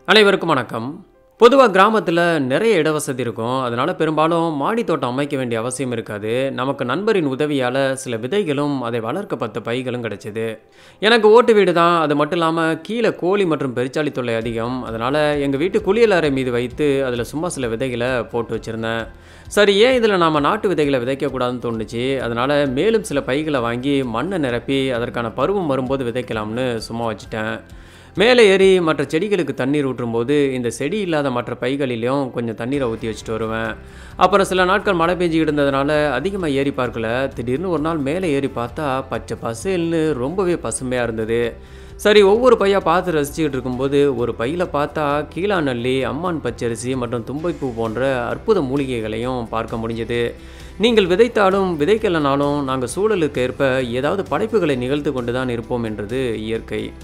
அனைவருக்கும் வணக்கம் பொதுவாக கிராமத்தில் நிறைய இடவசதி இருக்கும் அதனால் பெரும்பாலும் மாடி தோட்டம் அமைக்க வேண்டிய அவசியம் இருக்காது நமக்கு நண்பரின் உதவியால் சில விதைகளும் அதை வளர்க்க பத்த பைகளும் கிடைச்சிது எனக்கு ஓட்டு வீடு தான் அது மட்டும் இல்லாமல் கீழே கோழி மற்றும் பெருச்சாளி தொல்லை அதிகம் அதனால் எங்கள் வீட்டு குளியலறை மீது வைத்து அதில் சும்மா சில விதைகளை போட்டு வச்சுருந்தேன் சரி ஏன் இதில் நாம் நாட்டு விதைகளை விதைக்கக்கூடாதுன்னு தோணுச்சு அதனால் மேலும் சில பைகளை வாங்கி மண்ணை நிரப்பி அதற்கான பருவம் வரும்போது விதைக்கலாம்னு சும்மா வச்சுட்டேன் மேலே ஏறி மற்ற செடிகளுக்கு தண்ணீர் ஊற்றும்போது இந்த செடி இல்லாத மற்ற பைகளிலையும் கொஞ்சம் தண்ணீரை ஊற்றி வச்சுட்டு வருவேன் அப்புறம் சில நாட்கள் மழை பெஞ்சிக்கிட்டு இருந்ததுனால அதிகமாக ஏறி பார்க்கல திடீர்னு ஒரு நாள் மேலே ஏறி பார்த்தா பச்சை பசேல்னு ரொம்பவே பசுமையாக இருந்தது சரி ஒவ்வொரு பையா பார்த்து ரசிச்சுக்கிட்டு இருக்கும்போது ஒரு பையில் பார்த்தா கீழாநல்லி அம்மான் பச்சரிசி மற்றும் தும்பைப்பூ போன்ற அற்புத மூலிகைகளையும் பார்க்க முடிஞ்சது நீங்கள் விதைத்தாலும் விதைக்கலனாலும் நாங்கள் சூழலுக்கு ஏற்ப ஏதாவது படைப்புகளை நிகழ்த்து கொண்டு தான் இருப்போம் என்றது இயற்கை